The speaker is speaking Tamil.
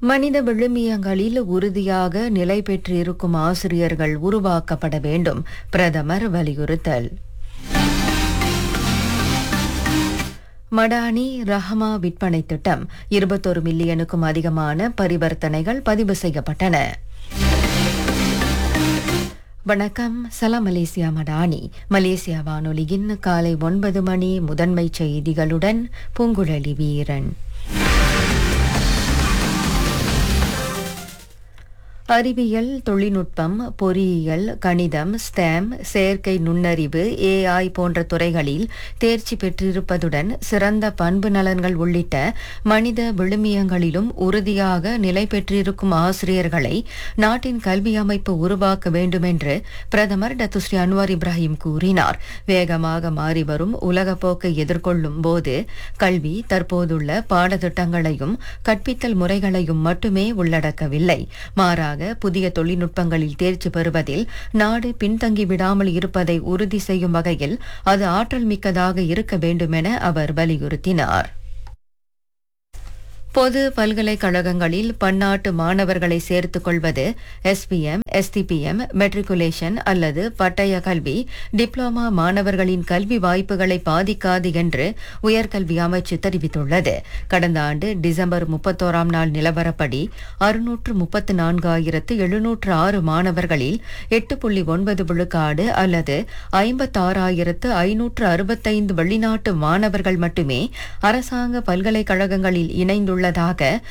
மனித விழுமியங்களில் உறுதியாக நிலை பெற்றிருக்கும் ஆசிரியர்கள் உருவாக்கப்பட வேண்டும் பிரதமர் வலியுறுத்தல் மடானி ரஹமா விற்பனை திட்டம் இருபத்தொரு மில்லியனுக்கும் அதிகமான பரிவர்த்தனைகள் பதிவு செய்யப்பட்டன வணக்கம் சலாம் மலேசியா மடானி மலேசியா வானொலியின் காலை ஒன்பது மணி முதன்மை செய்திகளுடன் பூங்குழலி வீரன் அறிவியல் தொழில்நுட்பம் பொறியியல் கணிதம் ஸ்டெம் செயற்கை நுண்ணறிவு ஏஐ போன்ற துறைகளில் தேர்ச்சி பெற்றிருப்பதுடன் சிறந்த பண்பு நலன்கள் உள்ளிட்ட மனித விழுமியங்களிலும் உறுதியாக நிலை பெற்றிருக்கும் ஆசிரியர்களை நாட்டின் கல்வி அமைப்பு உருவாக்க வேண்டுமென்று பிரதமர் டத்துஸ்ரீ அன்வார் இப்ராஹிம் கூறினார் வேகமாக மாறிவரும் உலக போக்கை எதிர்கொள்ளும் போது கல்வி தற்போதுள்ள பாடத்திட்டங்களையும் கற்பித்தல் முறைகளையும் மட்டுமே உள்ளடக்கவில்லை மாறாக புதிய தொழில்நுட்பங்களில் தேர்ச்சி பெறுவதில் நாடு பின்தங்கி விடாமல் இருப்பதை உறுதி செய்யும் வகையில் அது ஆற்றல் மிக்கதாக இருக்க வேண்டுமென அவர் வலியுறுத்தினார் பொது பல்கலைக்கழகங்களில் பன்னாட்டு மாணவர்களை சேர்த்துக் கொள்வது எஸ்பிஎம் எஸ்டிபிஎம் மெட்ரிகுலேஷன் அல்லது பட்டய கல்வி டிப்ளோமா மாணவர்களின் கல்வி வாய்ப்புகளை பாதிக்காது என்று உயர்கல்வி அமைச்சு தெரிவித்துள்ளது கடந்த ஆண்டு டிசம்பர் முப்பத்தோராம் நாள் நிலவரப்படி அறுநூற்று முப்பத்து நான்காயிரத்து எழுநூற்று ஆறு மாணவர்களில் எட்டு புள்ளி ஒன்பது விழுக்காடு அல்லது ஐம்பத்தாறாயிரத்து ஐநூற்று அறுபத்தைந்து வெளிநாட்டு மாணவர்கள் மட்டுமே அரசாங்க பல்கலைக்கழகங்களில் இணைந்துள்ள உள்ளதாக